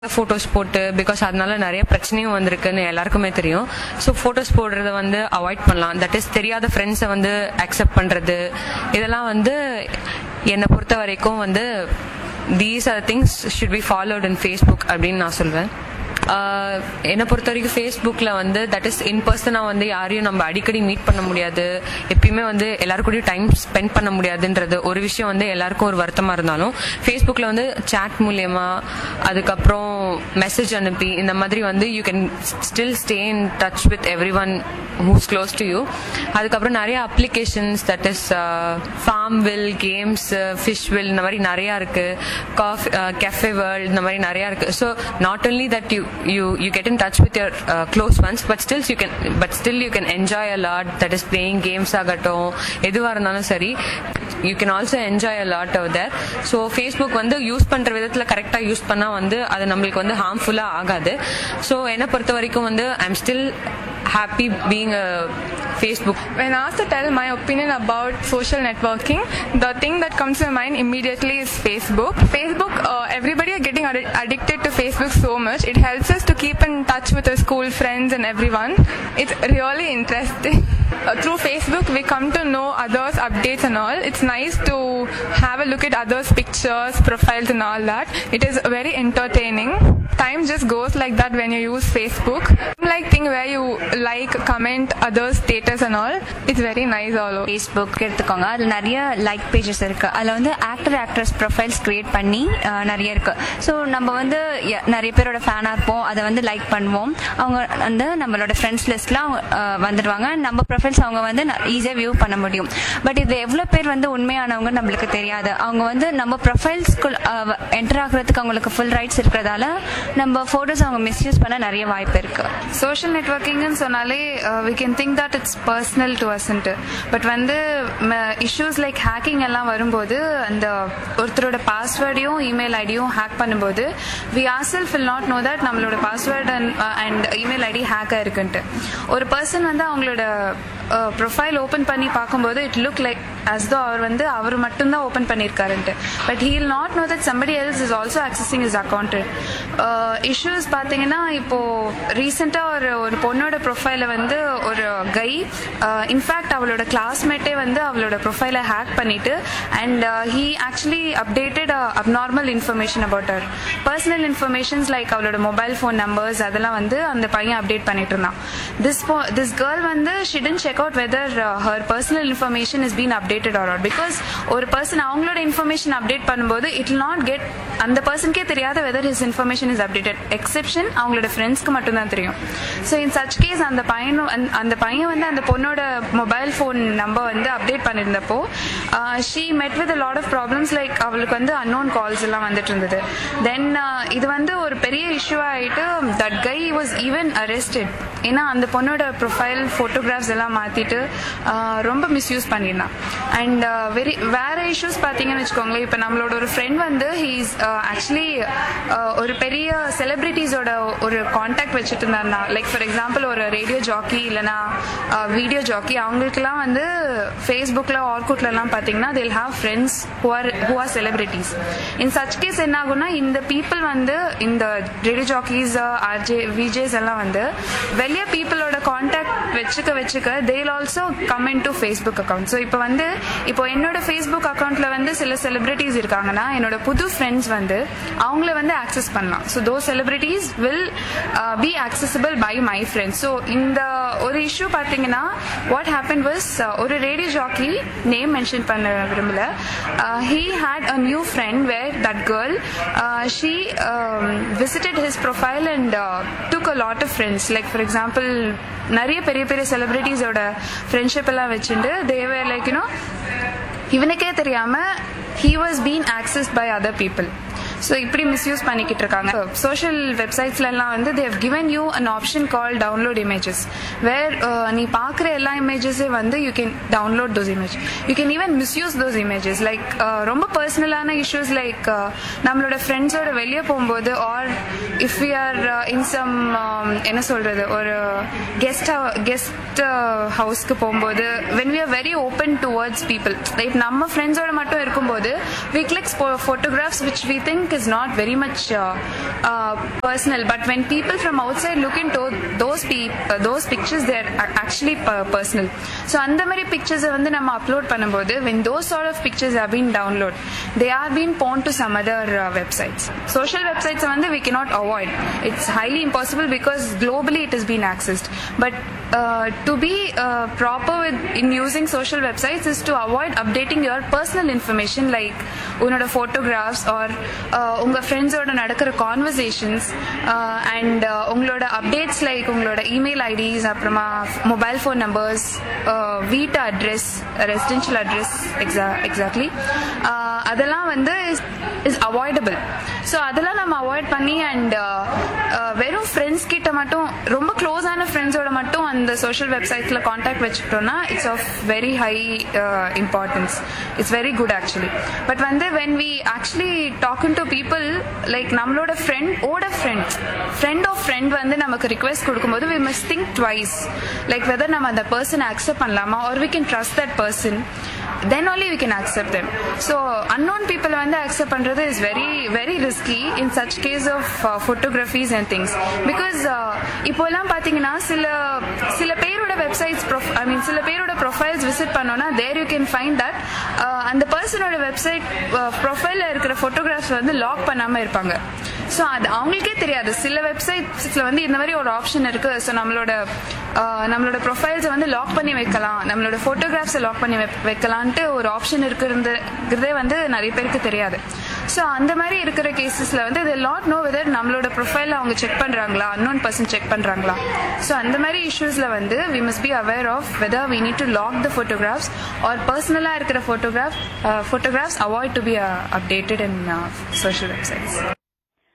Photos போட்டு because அதனால நிறைய பிரச்சனையும் வந்திருக்குன்னு எல்லாருக்குமே தெரியும் ஸோ ஃபோட்டோஸ் போடுறத வந்து அவாய்ட் பண்ணலாம் தட் இஸ் தெரியாத ஃப்ரெண்ட்ஸை வந்து அக்செப்ட் பண்ணுறது இதெல்லாம் வந்து என்னை பொறுத்த வரைக்கும் வந்து these are things should be followed in Facebook அப்படின்னு நான் சொல்வேன் ஆஹ் என்னை பொறுத்த வரைக்கும் ஃபேஸ்புக்கில் வந்து தட் இஸ் இன் பர்சனாக வந்து யாரையும் நம்ம அடிக்கடி மீட் பண்ண முடியாது எப்பயுமே வந்து எல்லாரு கூடயும் டைம் ஸ்பெண்ட் பண்ண முடியாதுன்றது ஒரு விஷயம் வந்து எல்லாருக்கும் ஒரு வருத்தமாக இருந்தாலும் ஃபேஸ்புக்கில் வந்து சேட் மூலியமா அதுக்கப்புறம் மெசேஜ் அனுப்பி இந்த மாதிரி வந்து you can still stay in touch with everyone who's close to you அதுக்கப்புறம் நிறைய applications that is FarmVille games FishVille இந்த மாதிரி நிறையா இருக்கு காஃபி கெஃபே வேர்ல்ட் இந்த மாதிரி நிறையா இருக்கு so not only that you you you get in touch with your close ones but still you can but still you can enjoy a lot that is playing games ஆகட்டும் எதுவாக இருந்தாலும் சரி you can also enjoy a lot over there so Facebook வந்து use பண்ணுற விதத்தில் கரெக்டாக use பண்ணால் வந்து அது நம்மளுக்கு வந்து ஹார்ம்ஃபுல்லாக ஆகாது ஸோ என்னை பொறுத்த வரைக்கும் வந்து I am still happy being a Facebook When asked to tell my opinion about social networking, the thing that comes to my mind immediately is Facebook. Facebook, uh, everybody are getting addi- addicted to Facebook so much. It helps us to keep in touch with our school friends and everyone. It's really interesting. Uh, through Facebook, we come to know others' updates and all. It's nice to have a look at others' pictures, profiles, and all that. It is very entertaining. Time just goes like that when you use Facebook. Like thing where you like, comment others' status and all. It's very nice all over. Facebook எடுத்துக்கோங்க அதில் நிறைய like pages இருக்கு அதில் வந்து actor actress profiles create பண்ணி அஹ், நிறைய இருக்கு so நம்ம வந்து ய- நிறைய பேரோட ஃபேனாக இருப்போம் அதை வந்து லைக் பண்ணுவோம் அவங்க வந்து நம்மளோட ஃப்ரெண்ட்ஸ் லிஸ்ட்ல அவங்க அஹ், வந்துடுவாங்க நம்ம ப்ரொஃபைல்ஸ் அவங்க வந்து ஈஸியாக வியூ பண்ண முடியும் பட் இது எவ்வளோ பேர் வந்து உண்மையானவங்க நம்மளுக்கு தெரியாது அவங்க வந்து நம்ம ப்ரொஃபைல்ஸ்குள் என்டர் ஆகுறதுக்கு அவங்களுக்கு ஃபுல் ரைட்ஸ் இருக்கிறதால நம்ம ஃபோட்டோஸ் அவங்க மிஸ்யூஸ் பண்ண நிறைய வாய்ப்பு இருக்கு சோஷியல் நெட்ஒர்க்கிங்னு சொன்னாலே we can think that it's personal to அஸ்ன்ட்டு பட் வந்து இஷ்யூஸ் லைக் ஹேக்கிங் எல்லாம் வரும்போது அந்த ஒருத்தரோட பாஸ்வேர்டையும் இமெயில் ஐடியும் ஹேக் பண்ணும்போது we are self will not know that நம்மளோட password and email ID hack ஆயிருக்குன்ட்டு ஒரு பர்சன் வந்து அவங்களோட ப்ரொஃபைல் ஓப்பன் பண்ணி பார்க்கும்போது it look like as though அவர் வந்து அவர் மட்டும்தான் ஓப்பன் பண்ணியிருக்காருன்ட்டு but he'll not know that somebody else is also accessing his account issues பார்த்தீங்கன்னா இப்போ ரீசெண்டாக ஒரு ஒரு பொண்ணோட ப்ரொஃபைலை வந்து ஒரு கை இன்ஃபேக்ட் அவளோட கிளாஸ்மேட்டே வந்து அவளோட ப்ரொஃபைலை ஹேக் பண்ணிட்டு and he actually updated abnormal information about her personal informations like அவளோட மொபைல் ஃபோன் நம்பர்ஸ் அதெல்லாம் வந்து அந்த பையன் அப்டேட் பண்ணிட்டு இருந்தான் திஸ் திஸ் கேர்ள் வந்து she didn't check out whether her personal information is been updated or or because ஒரு person அவங்களோட இன்ஃபர்மேஷன் அப்டேட் பண்ணும்போது இட் நாட் கெட் அந்த பர்சனுக்கே தெரியாத whether his information is updated exception அவங்களோட ஃப்ரெண்ட்ஸ்க்கு மட்டும்தான் தெரியும் ஸோ இன் சச் கேஸ் அந்த பையனும் அந்த- அந்த பையன் வந்து அந்த பொண்ணோட மொபைல் ஃபோன் நம்பர் வந்து அப்டேட் பண்ணியிருந்தப்போ she met with lot of problems like அவளுக்கு வந்து அன்னோன் கால்ஸ் எல்லாம் வந்துட்டு இருந்தது தென் இது வந்து ஒரு பெரிய இஷ்யூ ஆகிட்டு that guy was even arrested ஏன்னா அந்த பொண்ணோட ப்ரொஃபைல் ஃபோட்டோகிராஃப்ஸ் எல்லாம் மாற்றிட்டு ரொம்ப மிஸ்யூஸ் பண்ணியிருந்தான் அண்ட் வெரி வேற இஷ்யூஸ் பார்த்தீங்கன்னு வச்சுக்கோங்களேன் இப்போ நம்மளோட ஒரு ஃப்ரெண்ட் வந்து ஹீஸ் ஆக்சுவலி ஒரு பெரிய செலிபிரிட்டிஸோட ஒரு காண்டாக்ட் வச்சுட்டு இருந்தாருனா லைக் ஃபார் எக்ஸாம்பிள் ஒரு ரேடியோ ஜாக்கி இல்லைனா வீடியோ ஜாக்கி அவங்களுக்குலாம் வந்து ஃபேஸ்புக்கில் ஆர்குட்லலாம் பார்த்தீங்கன்னா they'll have friends who are who are celebrities in such case என்ன ஆகும்னா இந்த பீப்புள் வந்து இந்த ரேடியோ ஜாக்கீஸ் ஆர்ஜே விஜேஸ் எல்லாம் வந்து வெளிய பீப்புளோட காண்டாக்ட் வச்சுக்க வச்சுக்க they'll also come into Facebook account so இப்போ வந்து இப்போ என்னோட ஃபேஸ்புக் அக்கௌண்ட்ல வந்து சில செலிபிரிட்டிஸ் இருக்காங்கன்னா என்னோட புது ஃப்ரெண்ட்ஸ் வந்து அவங்கள வந்து ஆக்சஸ் பண்ணலாம் so though celebrities will be accessible by my friends so இந்த ஒரு இஷ்யூ பார்த்தீங்கன்னா வாட் ஹேப்பன் வாஸ் ஒரு ரேடியோ ஜாக்கி நேம் மென்ஷன் பண்ண விரும்பல he had a new friend where that girl she visited his profile and took a lot of friends like for example நிறைய பெரிய பெரிய செலிபிரிட்டிஸோட friendship எல்லாம் வச்சுட்டு தேவர் லைக் யூனோ இவனுக்கே தெரியாம he was been access by other people so இப்படி misuse பண்ணிக்கிட்டு இருக்காங்க சோஷியல் வெப்சைட்ஸ்ல எல்லாம் வந்து they've given you an option call download images where நீ பார்க்குற எல்லா இமேஜஸே வந்து you can download those image you can even misuse those images like ரொம்ப பர்சனலான இஷ்யூஸ் லைக் நம்மளோட ஃப்ரெண்ட்ஸோட வெளியே போகும்போது or if we are in some என்ன சொல்றது ஒரு கெஸ்ட் கெஸ்ட் ஹவுஸ்க்கு போகும்போது when we are very open towards people like நம்ம ஃப்ரெண்ட்ஸோட மட்டும் இருக்கும்போது we clicks photographs which we think is not very much personal but when people from outside look into those be those pictures they're actually personal so அந்த மாதிரி பிக்சர்ஸை வந்து நம்ம upload பண்ணும்போது when those sort of pictures have been download they are been gone to some other websites social websites வந்து we cannot avoid it's highly impossible because globally it is being accessed but uh, to be uh, proper with in using social websites is to avoid updating your personal information like உன்னோட photographs or uh, உங்க ஃப்ரெண்ட்ஸோட நடக்கிற conversations and உங்களோட updates like உங்களோட email IDs அப்புறமா mobile phone numbers வீட்டு address residential address exa exactly அதெல்லாம் வந்து இஸ் அவாய்டபிள் ஸோ அதெல்லாம் நம்ம அவாய்ட் பண்ணி அண்ட் வெறும் ஃப்ரெண்ட்ஸ் கிட்ட மட்டும் ரொம்ப க்ளோஸான ஃப்ரெண்ட்ஸோட மட்டும் அந்த சோஷியல் வெப்சைட்ஸில் காண்டாக்ட் வச்சுக்கிட்டோம்னா it's of very high importance it's very good actually but வந்து when we actually talking to people like நம்மளோட ஃப்ரெண்ட் ஓட ஃப்ரெண்ட் ஃப்ரெண்ட் ஆஃப் ஃப்ரெண்ட் வந்து நமக்கு ரிக்வெஸ்ட் கொடுக்கும்போது we must think twice like whether நம்ம அந்த பர்சனை அக்செப்ட் பண்ணலாமா or we can trust that person then only we can accept them so unknown people வந்து accept பண்றது is very very risky in such case of uh, photographies and things because uh, இப்போ எல்லாம் பாத்தீங்கன்னா சில சில பேரோட websites ஐ மீன் சில பேரோட ப்ரொஃபைல்ஸ் விசிட் பண்ணோம்னா there you can find that அந்த பர்சனோட வெப்சைட் ப்ரொஃபைல்ல இருக்கிற ஃபோட்டோகிராஃப்ஸ் வந்து லாக் பண்ணாம இருப்பாங்க ஸோ அது அவங்களுக்கே தெரியாது சில வெப்சைட்ஸ்ல வந்து இந்த மாதிரி ஒரு ஆப்ஷன் இருக்கு ஸோ நம்மளோட uh, நம்மளோட ப்ரொஃபைல்ஸை வந்து லாக் பண்ணி வைக்கலாம் நம்மளோட ஃபோட்டோகிராஃப்ஸை லாக் பண்ணி வைக்- வைக்கலான்ட்டு ஒரு ஆப்ஷன் இருக்கிறதே வந்து நிறைய பேருக்கு தெரியாது ஸோ அந்த மாதிரி இருக்கிற கேசஸ்ல வந்து இது லாட் நோ வெதர் நம்மளோட ப்ரொஃபைல் அவங்க செக் பண்றாங்களா அன்னோன் பர்சன் செக் பண்றாங்களா ஸோ அந்த மாதிரி இஷ்யூஸ்ல வந்து we must be aware of whether we need to lock the photographs or பர்சனலாக இருக்கிற photograph photographs avoid to be updated in social websites